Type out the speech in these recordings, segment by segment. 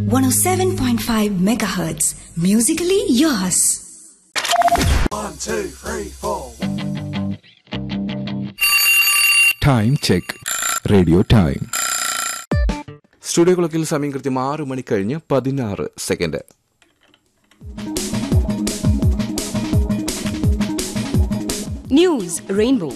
107.5 megahertz. Musically yours. Time check radio time studio ക്ലോക്കിൽ സമയം കൃത്യം ആറ് മണി കഴിഞ്ഞ് പതിനാറ് സെക്കൻഡ് News Rainbow.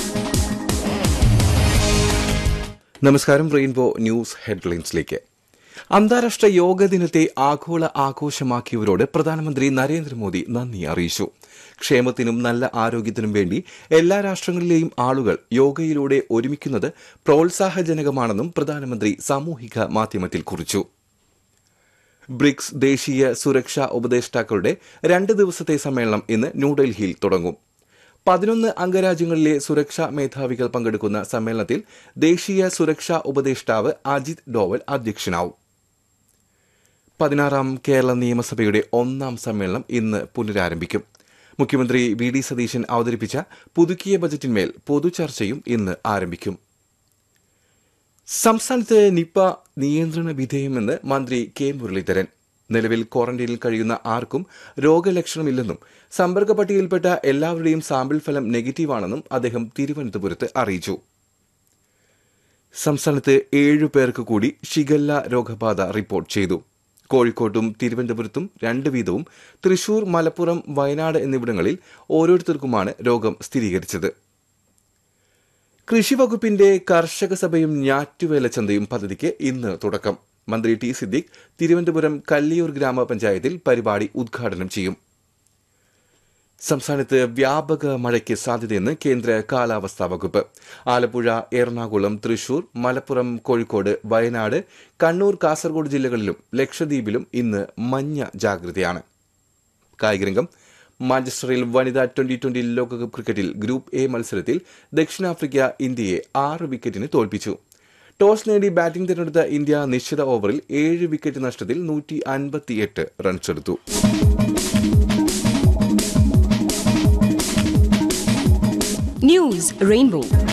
നമസ്കാരം റെയിൻബോ ന്യൂസ് ഹെഡ്ലൈൻസിലേക്ക് അന്താരാഷ്ട്ര യോഗ ദിനത്തെ ആഗോള ആഘോഷമാക്കിയവരോട് പ്രധാനമന്ത്രി നരേന്ദ്രമോദി നന്ദി അറിയിച്ചു ക്ഷേമത്തിനും നല്ല ആരോഗ്യത്തിനും വേണ്ടി എല്ലാ രാഷ്ട്രങ്ങളിലെയും ആളുകൾ യോഗയിലൂടെ ഒരുമിക്കുന്നത് പ്രോത്സാഹജനകമാണെന്നും പ്രധാനമന്ത്രി സാമൂഹിക മാധ്യമത്തിൽ കുറിച്ചു ബ്രിക്സ് ദേശീയ സുരക്ഷാ ഉപദേഷ്ടാക്കളുടെ രണ്ട് ദിവസത്തെ സമ്മേളനം ഇന്ന് ന്യൂഡൽഹിയിൽ തുടങ്ങും പതിനൊന്ന് അംഗരാജ്യങ്ങളിലെ സുരക്ഷാ മേധാവികൾ പങ്കെടുക്കുന്ന സമ്മേളനത്തിൽ ദേശീയ സുരക്ഷാ ഉപദേഷ്ടാവ് അജിത് ഡോവൽ അധ്യക്ഷനാവും പതിനാറാം കേരള നിയമസഭയുടെ ഒന്നാം സമ്മേളനം ഇന്ന് പുനരാരംഭിക്കും മുഖ്യമന്ത്രി വി ഡി സതീശൻ അവതരിപ്പിച്ച പുതുക്കിയ ബജറ്റിന്മേൽ പൊതുചർച്ചയും ഇന്ന് ആരംഭിക്കും സംസ്ഥാനത്ത് നിപ നിയന്ത്രണ വിധേയമെന്ന് മന്ത്രി കെ മുരളീധരൻ നിലവിൽ ക്വാറന്റൈനിൽ കഴിയുന്ന ആർക്കും രോഗലക്ഷണമില്ലെന്നും സമ്പർക്ക പട്ടികയിൽപ്പെട്ട എല്ലാവരുടെയും സാമ്പിൾ ഫലം നെഗറ്റീവാണെന്നും അദ്ദേഹം തിരുവനന്തപുരത്ത് അറിയിച്ചു സംസ്ഥാനത്ത് ഏഴു പേർക്ക് കൂടി ഷിഗല്ല രോഗബാധ റിപ്പോർട്ട് ചെയ്തു കോഴിക്കോട്ടും തിരുവനന്തപുരത്തും രണ്ട് വീതവും തൃശൂർ മലപ്പുറം വയനാട് എന്നിവിടങ്ങളിൽ ഓരോരുത്തർക്കുമാണ് രോഗം സ്ഥിരീകരിച്ചത് കൃഷിവകുപ്പിന്റെ കർഷക സഭയും ഞാറ്റുവേല ചന്തയും പദ്ധതിക്ക് ഇന്ന് തുടക്കം മന്ത്രി ടി സിദ്ദിഖ് തിരുവനന്തപുരം കല്ലിയൂർ ഗ്രാമപഞ്ചായത്തിൽ പരിപാടി ഉദ്ഘാടനം ചെയ്യും സംസ്ഥാനത്ത് വ്യാപക മഴയ്ക്ക് സാധ്യതയെന്ന് കേന്ദ്ര കാലാവസ്ഥാ വകുപ്പ് ആലപ്പുഴ എറണാകുളം തൃശൂർ മലപ്പുറം കോഴിക്കോട് വയനാട് കണ്ണൂർ കാസർഗോഡ് ജില്ലകളിലും ലക്ഷദ്വീപിലും ഇന്ന് മഞ്ഞ ജാഗ്രതയാണ് കായികരംഗം മാഞ്ചസ്റ്ററിൽ വനിതാ ട്വന്റി ട്വന്റി ലോകകപ്പ് ക്രിക്കറ്റിൽ ഗ്രൂപ്പ് എ മത്സരത്തിൽ ദക്ഷിണാഫ്രിക്ക ഇന്ത്യയെ ആറ് വിക്കറ്റിന് തോൽപ്പിച്ചു ടോസ് നേടി ബാറ്റിംഗ് തിരഞ്ഞെടുത്ത ഇന്ത്യ നിശ്ചിത ഓവറിൽ ഏഴ് വിക്കറ്റ് നഷ്ടത്തിൽ നൂറ്റി അൻപത്തിയെട്ട് റൺസെടുത്തു News Rainbow.